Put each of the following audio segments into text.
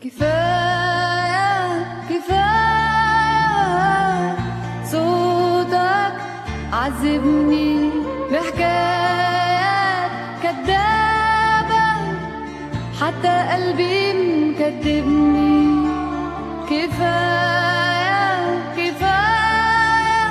كفاية كفاية صوتك عذبني بحكايات كدابة حتى قلبي مكدبني كفاية كفاية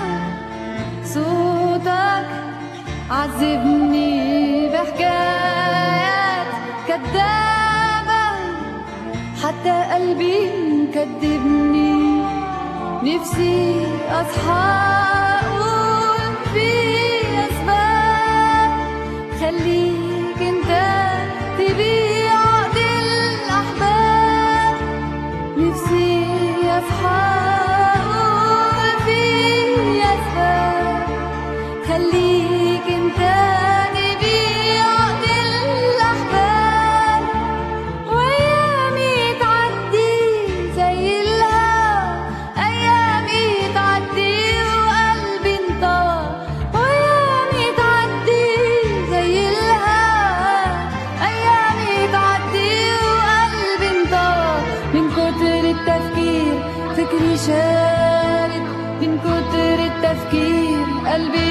صوتك عذبني بحكايات كدابة حتى قلبي مكدبني نفسي أصحى أقول في أسباب خليك أنت تبيع عقد الأحباب نفسي أصحى أقول في أسباب خليك أنت تبيع عقد الأحباب وأيامي تعدي زي الهوا أيامي تعدي وقلبي انطوى وأيامي تعدي زي الهوا أيامي تعدي وقلبي انطوى من كتر التفكير فكري شارد من كتر التفكير قلبي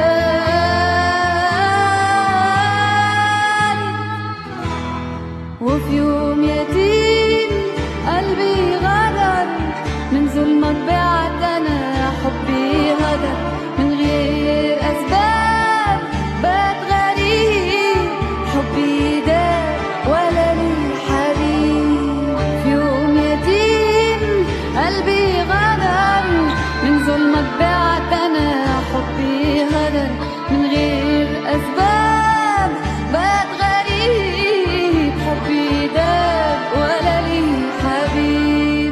بارد وفي يوم يتيم قلبي غدر من ظلمك بعت انا حبي هدر من غير اسباب بات غريب حبي ده ولا لي حبيب في يوم يتيم قلبي غدر من ظلمك بعت انا حبي هدر من غير اسباب بات غريب حبي داب ولا لي حبيب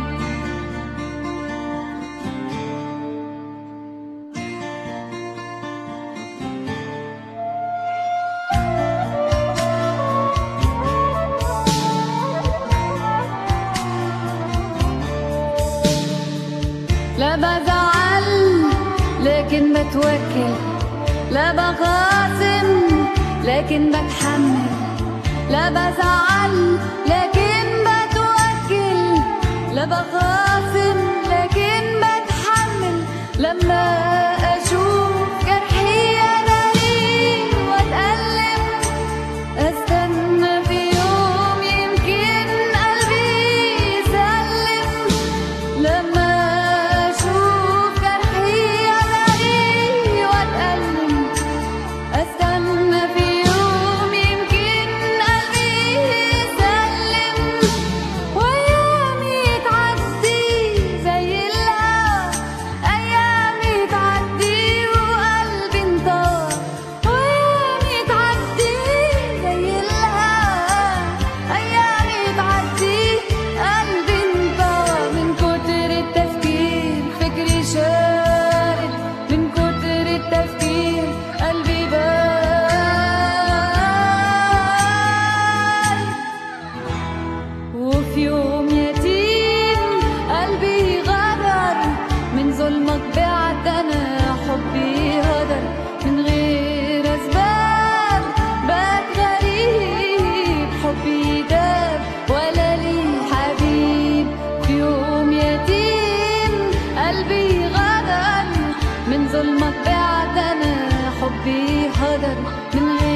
لا بزعل لكن بتوكل لا بخاصم لكن بتحمل لا بزعل لكن بتوكل لا بخاصم لكن بتحمل لما اشوف جرحي اناني واتألم استنى في يوم يمكن قلبي يسلم لما اشوف جرحي الاقي واتألم استنى في يوم يمكن قلبي يسلم وايامي تعدي زي الهوا ايامي تعدي وقلبي انطار وايامي تعدي زي الهوا ايامي تعدي قلبي انطار من كتر التفكير فكري شارد من كتر التفكير قلبي بارد وفي يوم يتيم قلبي غدر من ظلمك بعت انا حبي هدر من غير اسباب بات غريب حبي داب ولا لي حبيب في يوم يتيم قلبي غدر من ظلمك بعت انا حبي هدر من غير